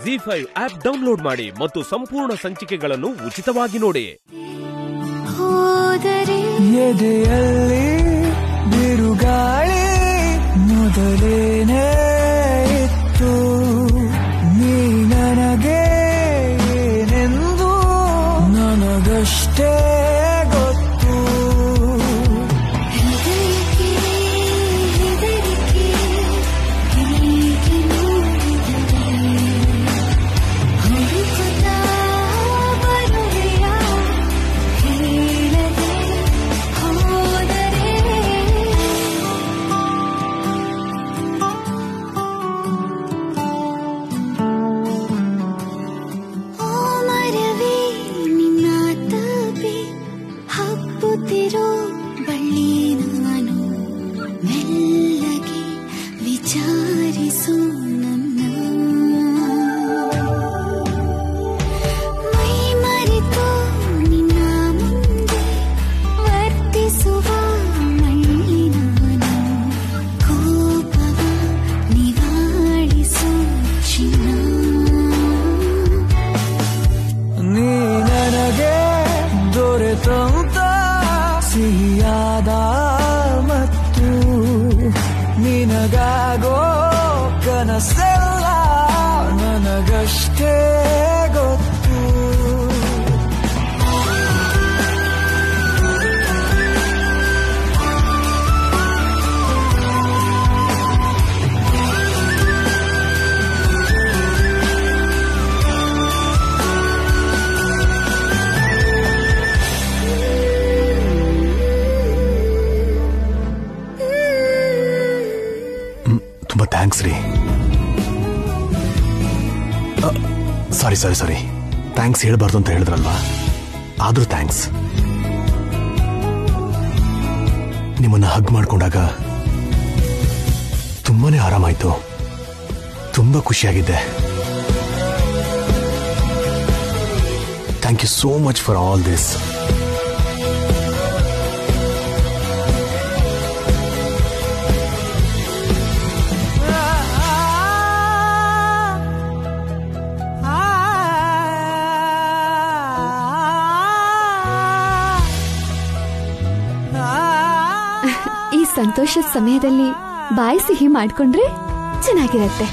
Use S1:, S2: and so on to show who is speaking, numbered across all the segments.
S1: G five app download ಮಾಡಿ ಮತ್ತು ಸಂಪೂರ್ಣ ಸಂಚಿಕೆಗಳನ್ನು ಉಚಿತವಾಗಿ ನೋಡಿ
S2: ಹೋದರೆ
S3: ಎದೆಯಲ್ಲಿ ಬಿರುಗಾಳಿ ಮೊದಲೇನೇ ಇತ್ತು ನೀ ನನಗೆ ಏನೆಂದು ನನಗಷ್ಟೇ ಗೊತ್ತು
S2: ಹೃದಯಕ್ಕೆ ಹೆದರಿಕೆ ಹೀಗೆ ನೋಡಿದರೆ ಹುಡುಕುತ್ತಾ ಬರುವೆಯ ಹೇಳದೆ ಹೋದರೆ ಓ ಮರವೇ ನಿನ್ನ ತಪೆ ಹಬ್ಬುತ್ತಿರೋ ಬಳ್ಳಿ ನಾನು ಮೆಲ್ಲಗೆ ವಿಚಾರಿಸು ನನ್ನ ಮೈ ಮರೆತು ನಿನ್ನ ಮುಂದೆ ವರ್ತಿಸುವ ಮಳ್ಳಿ ನಾನು ಕೋಪವ ನಿವಾಳಿಸು ಚಿನ್ನ
S3: ನೀ ನನಗೆ ದೊರೆತಂತ ಸಿಹಿಯಾದ ಮತ್ತು ನಿನಗಾಗೋ ಕನಸೆಲ್ಲ ನನಗಷ್ಟೇ ಗೊತ್ತು
S4: ತುಂಬಾ ಥ್ಯಾಂಕ್ಸ್ ರೀ ಸಾರಿ ಸಾರಿ ಸಾರಿ ಥ್ಯಾಂಕ್ಸ್ ಹೇಳ್ಬಾರ್ದು ಅಂತ ಹೇಳಿದ್ರಲ್ವಾ ಆದ್ರೂ ಥ್ಯಾಂಕ್ಸ್ ನಿಮ್ಮನ್ನ ಹಗ್ ಮಾಡ್ಕೊಂಡಾಗ ತುಂಬಾನೇ ಆರಾಮಾಯ್ತು ತುಂಬಾ ಖುಷಿಯಾಗಿದ್ದೆ thank you so much for all this
S5: ಈ ಸಂತೋಷದ ಸಮಯದಲ್ಲಿ ಬಾಯಿ ಸಿಹಿ ಮಾಡ್ಕೊಂಡ್ರೆ ಚೆನ್ನಾಗಿರತ್ತೆ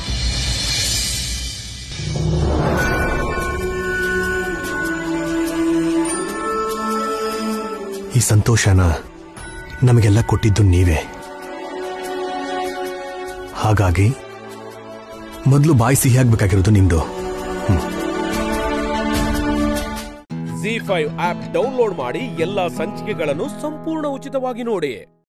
S4: ಈ ಸಂತೋಷನ ನಮಗೆಲ್ಲ ಕೊಟ್ಟಿದ್ದು ನೀವೇ ಹಾಗಾಗಿ ಮೊದಲು ಬಾಯಿ ಸಿಹಿಯಾಗಬೇಕಾಗಿರೋದು ನಿಮ್ದು
S1: ಜಿ ಫೈವ್ ಆಪ್ ಡೌನ್ಲೋಡ್ ಮಾಡಿ ಎಲ್ಲಾ ಸಂಚಿಕೆಗಳನ್ನು ಸಂಪೂರ್ಣ ಉಚಿತವಾಗಿ ನೋಡಿ